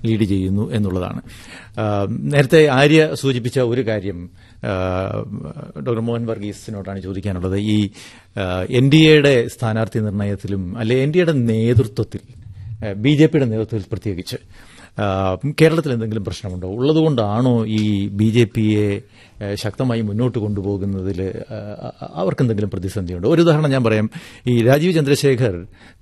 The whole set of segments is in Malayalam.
ലീഡ് ചെയ്യുന്നു എന്നുള്ളതാണ് ആ, നേരത്തെ ആര്യ സൂചിപ്പിച്ച ഒരു കാര്യം ആ, ഡോക്ടർ മോഹൻ വർഗീസിനോടാണ് ചോദിക്കാനുള്ളത് ഈ എൻ ഡി എയുടെ സ്ഥാനാർത്ഥി നിർണയത്തിലും അല്ലെ എൻ ഡി എയുടെ നേതൃത്വത്തിൽ ബി ജെ പിയുടെ നേതൃത്വത്തിൽ പ്രത്യേകിച്ച് ആ, കേരളത്തിൽ എന്തെങ്കിലും പ്രശ്നമുണ്ടോ ഉള്ളതുകൊണ്ടാണോ ഈ ബി ജെ പിയെ ശക്തമായി മുന്നോട്ട് കൊണ്ടുപോകുന്നതിൽ അവർക്ക് എന്തെങ്കിലും പ്രതിസന്ധിയുണ്ടോ ഒരു ഉദാഹരണം ഞാൻ പറയാം ഈ Rajeev Chandrasekhar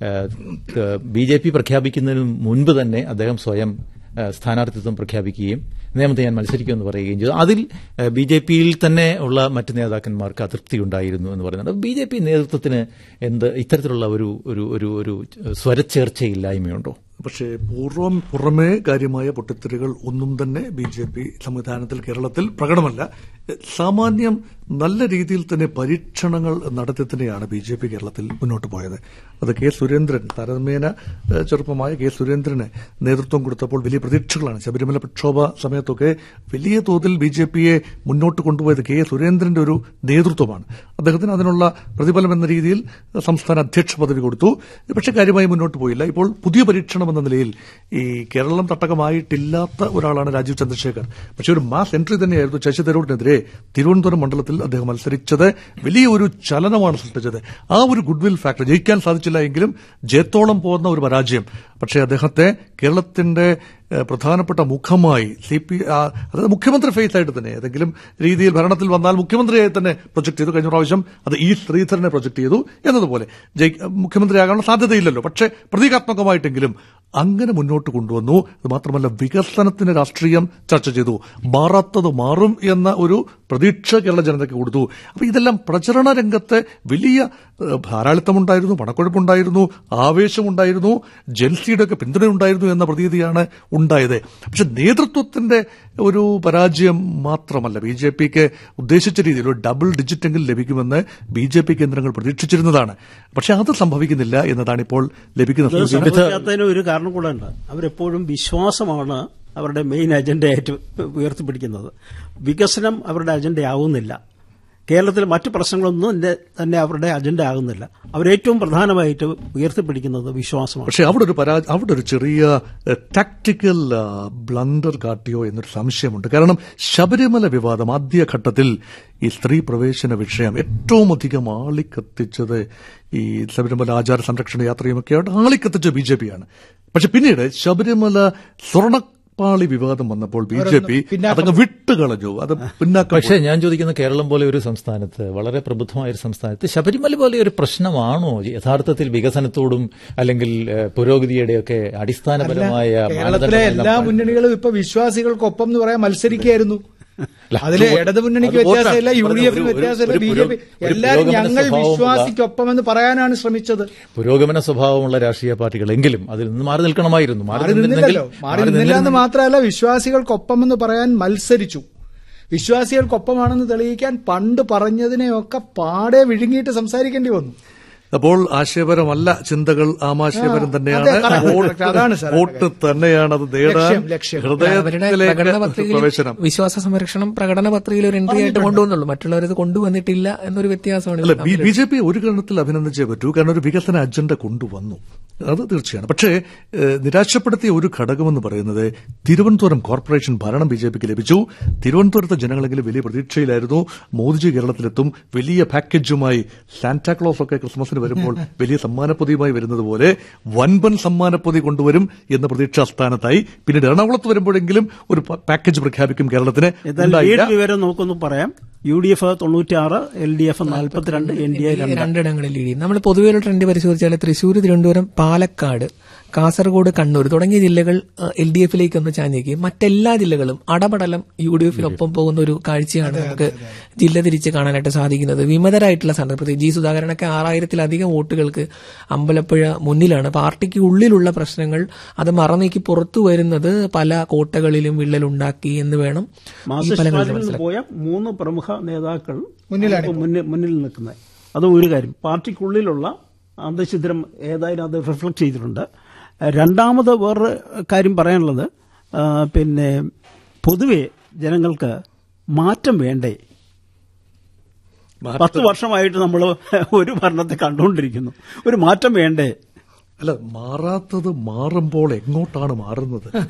B J P പ്രഖ്യാപിക്കുന്നതിന് മുൻപ് തന്നെ അദ്ദേഹം സ്വയം ആ, സ്ഥാനാർത്ഥിത്വം പ്രഖ്യാപിക്കുകയും നിയമത്തെ ഞാൻ മത്സരിക്കുമെന്ന് പറയുകയും ചെയ്തു അതിൽ ബി ജെ പിയിൽ തന്നെ ഉള്ള മറ്റ് നേതാക്കന്മാർക്ക് അതൃപ്തി ഉണ്ടായിരുന്നു എന്ന് പറയുന്നുണ്ട് ബി ജെ പി നേതൃത്വത്തിന് എന്ത് ഇത്തരത്തിലുള്ള ഒരു ഒരു ഒരു ഒരു സ്വരച്ചേർച്ചയില്ലായ്മയുണ്ടോ പക്ഷേ പൂർവ്വം പുറമേ കാര്യമായ പൊട്ടിത്തെറികൾ ഒന്നും തന്നെ ബി ജെ പി സംവിധാനത്തിൽ കേരളത്തിൽ പ്രകടമല്ല സാമാന്യം നല്ല രീതിയിൽ തന്നെ പരീക്ഷണങ്ങൾ നടത്തി തന്നെയാണ് ബി ജെ പി കേരളത്തിൽ മുന്നോട്ട് പോയത് അത് കെ സുരേന്ദ്രൻ താരതമ്യേന ഏഹ്, ചെറുപ്പമായ കെ സുരേന്ദ്രന് നേതൃത്വം കൊടുത്തപ്പോൾ വലിയ പ്രതീക്ഷകളാണ് ശബരിമല പ്രക്ഷോഭ സമയത്തൊക്കെ വലിയ തോതിൽ ബി ജെ പിയെ മുന്നോട്ട് കൊണ്ടുപോയത് കെ സുരേന്ദ്രന്റെ ഒരു നേതൃത്വമാണ് അദ്ദേഹത്തിന് അതിനുള്ള പ്രതിഫലം എന്ന രീതിയിൽ സംസ്ഥാന അധ്യക്ഷ പദവി കൊടുത്തു പക്ഷേ കാര്യമായി മുന്നോട്ട് പോയില്ല ഇപ്പോൾ പുതിയ പരീക്ഷണം എന്ന നിലയിൽ ഈ കേരളം തട്ടകമായിട്ടില്ലാത്ത ഒരാളാണ് രാജീവ് ചന്ദ്രശേഖർ പക്ഷേ ഒരു മാസ് എൻട്രി തന്നെയായിരുന്നു ശശി തരൂരിനെതിരെ തിരുവനന്തപുരം മണ്ഡലത്തിൽ അദ്ദേഹം മത്സരിച്ചത് വലിയ ഒരു ചലനമാണ് സൃഷ്ടിച്ചത് ആ ഒരു ഗുഡ്വിൽ ഫാക്ടർ ജയിക്കാൻ സാധിച്ചില്ല എങ്കിലും ജയത്തോളം പോകുന്ന ഒരു പരാജയം പക്ഷേ അദ്ദേഹത്തെ കേരളത്തിന്റെ ഏഹ്, പ്രധാനപ്പെട്ട മുഖമായി സി പി അതായത് മുഖ്യമന്ത്രി ഫേസ് ആയിട്ട് തന്നെ ഏതെങ്കിലും രീതിയിൽ ഭരണത്തിൽ വന്നാൽ മുഖ്യമന്ത്രിയായി തന്നെ പ്രൊജക്ട് ചെയ്തു കഴിഞ്ഞ പ്രാവശ്യം അത് ഇ ശ്രീധരനെ പ്രൊജക്ട് ചെയ്തു എന്നതുപോലെ ജയി മുഖ്യമന്ത്രിയാകാനുള്ള സാധ്യതയില്ലല്ലോ പക്ഷേ പ്രതീകാത്മകമായിട്ടെങ്കിലും അങ്ങനെ മുന്നോട്ട് കൊണ്ടുവന്നു അത് മാത്രമല്ല വികസനത്തിന് രാഷ്ട്രീയം ചർച്ച ചെയ്തു മാറാത്തത് മാറും എന്ന ഒരു പ്രതീക്ഷ കേരള ജനതയ്ക്ക് കൊടുത്തു അപ്പൊ ഇതെല്ലാം പ്രചരണ രംഗത്ത് വലിയ ഏഹ്, ധാരാളിത്തമുണ്ടായിരുന്നു പണക്കൊഴുപ്പുണ്ടായിരുന്നു ആവേശമുണ്ടായിരുന്നു ജൻസിയുടെ ഒക്കെ പിന്തുണയുണ്ടായിരുന്നു എന്ന പ്രതീതിയാണ് ഉണ്ടായത് പക്ഷെ നേതൃത്വത്തിന്റെ ഒരു പരാജയം മാത്രമല്ല ബി ജെ പിക്ക് ഉദ്ദേശിച്ച രീതിയിൽ ഒരു ഡബിൾ ഡിജിറ്റ് എങ്കിലും ലഭിക്കുമെന്ന് ബി ജെ പി കേന്ദ്രങ്ങൾ പ്രതീക്ഷിച്ചിരുന്നതാണ് പക്ഷെ അത് സംഭവിക്കുന്നില്ല എന്നതാണ് ഇപ്പോൾ ലഭിക്കുന്ന ഇത് സൂചന സംഭവിക്കാത്തതിന് ഒരു കാരണം കൂടെ ഉണ്ട് അവരെപ്പോഴും വിശ്വാസമാണ് അവരുടെ മെയിൻ അജണ്ടയായിട്ട് ഉയർത്തിപ്പിടിക്കുന്നത് വികസനം അവരുടെ അജണ്ടയാവുന്നില്ല കേരളത്തിൽ മറ്റു പ്രശ്നങ്ങളൊന്നും തന്നെ- തന്നെ അവരുടെ അജണ്ട ആകുന്നില്ല അവരേറ്റവും പ്രധാനമായിട്ട് ഉയർത്തിപ്പിടിക്കുന്നത് വിശ്വാസമാണ് പക്ഷെ അവിടെ ഒരു പരാ അവിടെ ഒരു ചെറിയ ടാക്ടിക്കൽ ബ്ലണ്ടർ കാട്ടിയോ എന്നൊരു സംശയമുണ്ട് കാരണം ശബരിമല വിവാദം ആദ്യഘട്ടത്തിൽ ഈ സ്ത്രീ പ്രവേശന വിഷയം ഏറ്റവും അധികം ആളിക്കത്തിച്ചത് ഈ ശബരിമല ആചാര സംരക്ഷണ യാത്രയുമൊക്കെയായിട്ട് ആളിക്കത്തിച്ച ബി ജെ പിയാണ് പക്ഷെ പിന്നീട് ശബരിമല സ്വർണ്ണ പാളി വിവാദം വന്നപ്പോൾ ബി ജെ പി അതങ്ങ് വിട്ടുകളഞ്ഞു അത് പിന്നാക്കം പക്ഷേ ഞാൻ ചോദിക്കുന്ന കേരളം പോലെ ഒരു സംസ്ഥാനത്ത് വളരെ പ്രബുദ്ധമായ ഒരു സംസ്ഥാനത്ത് ശബരിമല പോലെ ഒരു പ്രശ്നമാണോ യഥാർത്ഥത്തിൽ വികസനത്തോടും അല്ലെങ്കിൽ ഏഹ്, പുരോഗതിയുടെയൊക്കെ അടിസ്ഥാനപരമായ കേരളത്തിലെ എല്ലാ മാനദണ്ഡങ്ങൾ മുന്നണികളും ഇപ്പൊ വിശ്വാസികൾക്കൊപ്പം എന്ന് പറയാൻ മത്സരിക്കുകയായിരുന്നു അല്ല, അതില് അത് ഇടത് മുന്നണിക്ക് അത് വോട്ടാണ്. വ്യത്യാസമില്ല യു ഡി ഒരു- എഫിന് ഒരു- വ്യത്യാസമില്ല ഒരു ബി ജെ പുരോ- പി ഒരു എല്ലാവരും പുരോഗമന ഞങ്ങൾ സ്വഭാവമുള്ള- വിശ്വാസിക്കൊപ്പമെന്ന് പറയാനാണ് ശ്രമിച്ചത് പുരോഗമന സ്വഭാവമുള്ള രാഷ്ട്രീയ പാർട്ടികളെങ്കിലും അതിൽ നിന്ന് മാറി നിൽക്കണമായിരുന്നു മാറി നിന്നില്ലല്ലോ മാറി നിന്നില്ല എന്ന് മാത്രമല്ല വിശ്വാസികൾക്കൊപ്പമെന്ന് പറയാൻ മത്സരിച്ചു വിശ്വാസികൾക്കൊപ്പമാണെന്ന് തെളിയിക്കാൻ പണ്ട് പറഞ്ഞതിനെയൊക്കെ പാടെ വിഴുങ്ങിയിട്ട് സംസാരിക്കേണ്ടി വന്നു അപ്പോൾ ആശയപരമല്ല ചിന്തകൾ ആമാശയപരം ആ, തന്നെയാണ് അതെ, correct, വോട്ട് correct. അതാണ് സാർ വോട്ട് തന്നെയാണ് അത് നേടാൻ ലക്ഷ്യം, ലക്ഷ്യം. അവരുടെ പ്രകടന ഹൃദയത്തിലേക്ക് പത്രികയിൽ പ്രവേശനം വിശ്വാസ സംരക്ഷണം പ്രകടന പത്രികയിൽ ഒരു എൻട്രി ആയിട്ട് കൊണ്ടുവന്നുള്ളൂ മറ്റുള്ളവരത് കൊണ്ടുവന്നിട്ടില്ല എന്നൊരു വ്യത്യാസമാണ് അല്ല ഇതിൽ ബി തമ്മിൽ. ബി ജെ പി ഒരു കാരണത്തിൽ അഭിനന്ദിച്ചേ പറ്റൂ കാരണം ഒരു വികസന അജണ്ട കൊണ്ടുവന്നു അത് തീർച്ചയാണ് പക്ഷേ ഏഹ്, നിരാശപ്പെടുത്തിയ ഒരു ഘടകമെന്ന് പറയുന്നത് തിരുവനന്തപുരം കോർപ്പറേഷൻ ഭരണം ബി ജെ പിക്ക് ലഭിച്ചു തിരുവനന്തപുരത്തെ ജനങ്ങളെങ്കിലും വലിയ പ്രതീക്ഷയിലായിരുന്നു മോദിജി കേരളത്തിലെത്തും വലിയ പാക്കേജുമായി സാന്റാക്ലോസ് ഒക്കെ ക്രിസ്മസിന് വരുമ്പോൾ വലിയ സമ്മാനപ്പൊതിയുമായി വരുന്നത് പോലെ വൻപൻ സമ്മാനപ്പൊതി കൊണ്ടുവരും എന്ന പ്രതീക്ഷാ സ്ഥാനത്തായി പിന്നീട് എറണാകുളത്ത് വരുമ്പോഴെങ്കിലും ഒരു പ- പാക്കേജ് പ്രഖ്യാപിക്കും കേരളത്തിന് ഏതായാലും ഉണ്ടായില്ല. ലീഡ് വിവരം നോക്കുന്നു പറയാം യു ഡി എഫ് തൊണ്ണൂറ്റിയാറ് എൽ ഡി എഫ് നാൽപ്പത്തിരണ്ട് എൻ ഡി എ രണ്ട് രണ്ടിടങ്ങളിൽ ലീഡ് ചെയ്യും നമ്മൾ പൊതുവെ ഒരു ട്രെൻഡ് പരിശോധിച്ചാൽ തൃശ്ശൂർ തിരുവനന്തപുരം പാലക്കാട് കാസർഗോഡ് കണ്ണൂർ തുടങ്ങിയ ജില്ലകൾ എൽ ഡി എഫിലേക്ക് ഒന്ന് ചാഞ്ഞേക്കും മറ്റെല്ലാ ജില്ലകളും അടപടലം യു ഡി എഫിനൊപ്പം പോകുന്ന ഒരു കാഴ്ചയാണ് നമുക്ക് ജില്ല തിരിച്ച് കാണാനായിട്ട് സാധിക്കുന്നത് വിമതരായിട്ടുള്ള സ്ഥാനം പ്രത്യേകിച്ച് ജി സുധാകരനൊക്കെ ആറായിരത്തിലധികം വോട്ടുകൾക്ക് അമ്പലപ്പുഴ മുന്നിലാണ് പാർട്ടിക്ക് ഉള്ളിലുള്ള പ്രശ്നങ്ങൾ അത് മറന്നേക്ക് പുറത്തു വരുന്നത് പല കോട്ടകളിലും വിള്ളലുണ്ടാക്കി എന്ന് വേണം ഈ മാർക്സിസ്റ്റ് ഫലങ്ങളിൽ പാർട്ടിയിൽ നിന്ന് പോയ മൂന്ന് പ്രമുഖ നേതാക്കൾ മുന്നിലാണ് നമുക്ക് മുന്നിൽ മുന്നിൽ നിൽക്കുന്നത് അത് ഒരു കാര്യം പാർട്ടിക്കുള്ളിലുള്ള അന്തഛിദ്രം ഏതായാലും അത് റിഫ്ലക്ട് ചെയ്തിട്ടുണ്ട് രണ്ടാമത് വേറൊരു കാര്യം പറയാനുള്ളത് ആ, പിന്നെ പൊതുവെ ജനങ്ങൾക്ക് മാറ്റം വേണ്ടേ പത്ത് വർഷമായിട്ട് നമ്മൾ ഒരു ഭരണത്തെ കണ്ടുകൊണ്ടിരിക്കുന്നു ഒരു മാറ്റം വേണ്ടേ അല്ല മാറാത്തത് മാറുമ്പോൾ എങ്ങോട്ടാണ് മാറുന്നത്